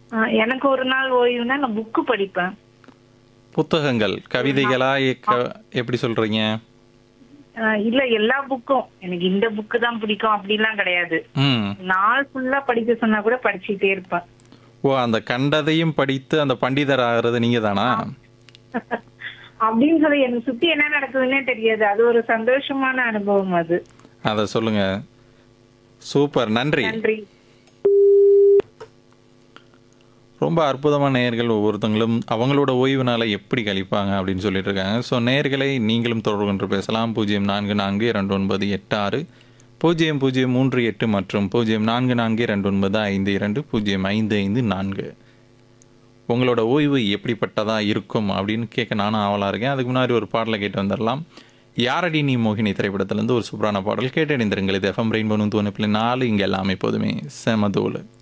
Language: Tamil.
ஆஹ் எனக்கு ஒரு நாள் ஓய்வுனா நான் புக்கு படிப்பேன் புத்தகங்கள் கவிதைகளா எ- க- எப்படி சொல்றீங்க ஆஹ் இல்ல எல்லா புக்கும் எனக்கு இந்த புக்கு தான் பிடிக்கும் அப்படிலாம் கிடையாது ம் நாள் ஃபுல்லா படிக்க சொன்னா கூட படிச்சுட்டே இருப்பேன் ஓ அந்த கண்டதையும் படித்து அந்த பண்டிதர் ஆகிறது நீங்க தானா அப்படின்னு சொல்லி எனக்கு சுத்தி என்ன நடக்குதுன்னே தெரியாது அது ஒரு சந்தோஷமான அனுபவம் அது அதை சொல்லுங்க சூப்பர் நன்றி நன்றி ரொம்ப அற்புதமான நேயர்கள் ஒவ்வொருத்தங்களும் அவங்களோட ஓய்வு நாளை எப்படி கழிப்பாங்க அப்படின்னு சொல்லிட்டு இருக்காங்க ஸோ நேயர்களை நீங்களும் தொடர்பு கொண்டு பேசலாம் பூஜ்ஜியம் நான்கு நான்கு இரண்டு ஒன்பது எட்டு ஆறு பூஜ்ஜியம் பூஜ்ஜியம் மூன்று எட்டு மற்றும் பூஜ்ஜியம் நான்கு நான்கு இரண்டு ஒன்பது ஐந்து இரண்டு பூஜ்ஜியம் ஐந்து ஐந்து நான்கு உங்களோட ஓய்வு எப்படிப்பட்டதா இருக்கும் அப்படின்னு கேட்க நானும் ஆவலாக இருக்கேன் அதுக்கு முன்னாடி ஒரு பாடலை கேட்டு வந்துடலாம் யாரடி நீ மோகினி திரைப்படத்திலேருந்து ஒரு சூப்பரான பாடல் கேட்டு இணைந்திருங்கள் இது எஃப்எம் ரெயின்போ நூற்றி ஒன்று நாலு இங்கே எல்லாமே எப்போதுமே செமதோலு